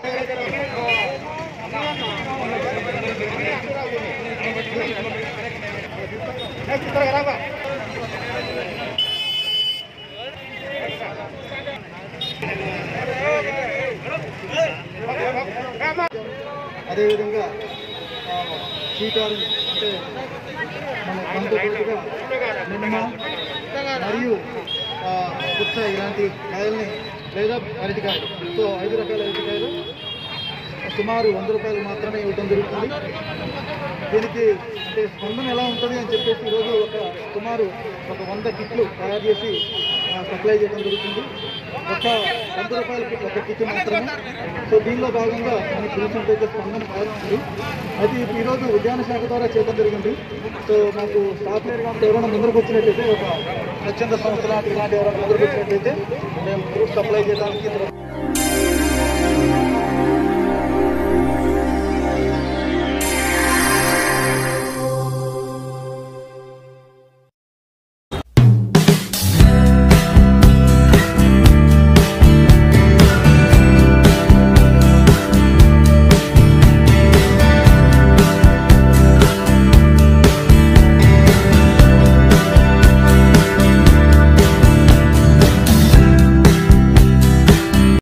అదేవిధంగా ఆ, శ్రీకారం అంటే మన పంట తోటగా నిమ్మ మరియు ఆ, పుచ్చ ఇలాంటి కాయల్ని లేదా అరటికాయలు సో ఐదు రకాల అరటికాయలు సుమారు వంద రూపాయలు మాత్రమే ఇవ్వడం జరుగుతుంది దీనికి అంటే స్పందన ఎలా ఉంటుంది అని చెప్పేసి ఈరోజు ఒక సుమారు ఒక వంద కిట్లు తయారు చేసి ఆ, సప్లై చేయడం జరుగుతుంది ఒక వంద రూపాయలకి ఒక కిట్ మాత్రమే సో దీనిలో భాగంగా మనకి చూసినట్టయితే స్పందన బాగా ఉంది అది ఈరోజు ఉద్యాన శాఖ ద్వారా చేయడం జరిగింది సో మాకు స్టాఫ్ లేరు కాబట్టి ఎవరైనా ముందరకు వచ్చినట్టయితే ఒక స్వచ్ఛంద సంస్థ లాంటి ఇలాంటి ఎవరైనా ముందరకు వచ్చినట్టయితే మేము ఫ్రూట్ సప్లై చేయడానికి ఇందులో